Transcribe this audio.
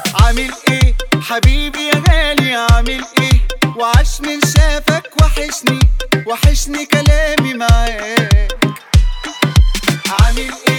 عامل ايه حبيبي يا غالي عامل ايه وعاش من شافك وحشني وحشني كلامي معاك عامل ايه